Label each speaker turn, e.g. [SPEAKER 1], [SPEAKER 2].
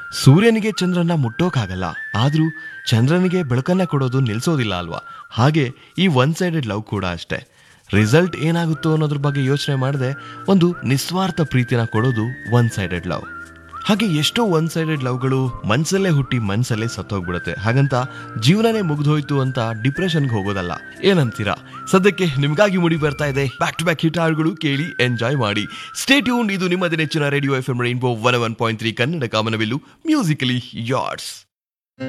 [SPEAKER 1] ಸೂರ್ಯನಿಗೆ ಚಂದ್ರನ ಮುಟ್ಟೋಕ್ಕಾಗಲ್ಲ ಆದ್ರೂ ಚಂದ್ರನಿಗೆ ಬೆಳಕನ್ನ ಕೊಡೋದು ನಿಲ್ಸೋದಿಲ್ಲ ಅಲ್ವಾ ಹಾಗೆ ಈ ಒನ್ ಸೈಡೆಡ್ ಲವ್ ಕೂಡ ಅಷ್ಟೇ ರಿಸಲ್ಟ್ ಏನಾಗುತ್ತೋ ಅನ್ನೋದ್ರ ಬಗ್ಗೆ ಯೋಚನೆ ಮಾಡದೆ ಒಂದು ನಿಸ್ವಾರ್ಥ ಪ್ರೀತಿನ ಕೊಡೋದು ಒನ್ ಸೈಡೆಡ್ ಲವ್ ಹಾಗೆ ಎಷ್ಟೋ ಒನ್ ಸೈಡೆಡ್ ಲವ್ಗಳು ಮನ್ಸಲ್ಲೇ ಹುಟ್ಟಿ ಮನ್ಸಲ್ಲೇ ಸತ್ತೋಗ್ಬಿಡುತ್ತೆ ಹಾಗಂತ ಜೀವನನೇ ಮುಗ್ದೋಯ್ತು ಅಂತ ಡಿಪ್ರೆಷನ್ಗೆ ಹೋಗೋದಲ್ಲ ಏನಂತೀರಾ ಸದ್ಯಕ್ಕೆ ನಿಮ್ಗಾಗಿ ಮುಡಿ ಬರ್ತಾ ಇದೆ ಬ್ಯಾಕ್ ಟು ಬ್ಯಾಕ್ ಹಿಟ್ ಹಾಡುಗಳು ಕೇಳಿ ಎಂಜಾಯ್ ಮಾಡಿ ಸ್ಟೇ ಟ್ಯೂನ್ ಇದು ನಿಮ್ಮದೇ ನೆಚ್ಚಿನ radio F M rainbow one one point three Kannada ಕಾಮನವಿಲ್ಲು ಮ್ಯೂಸಿಕಲಿ ಯಾರ್ಡ್ಸ್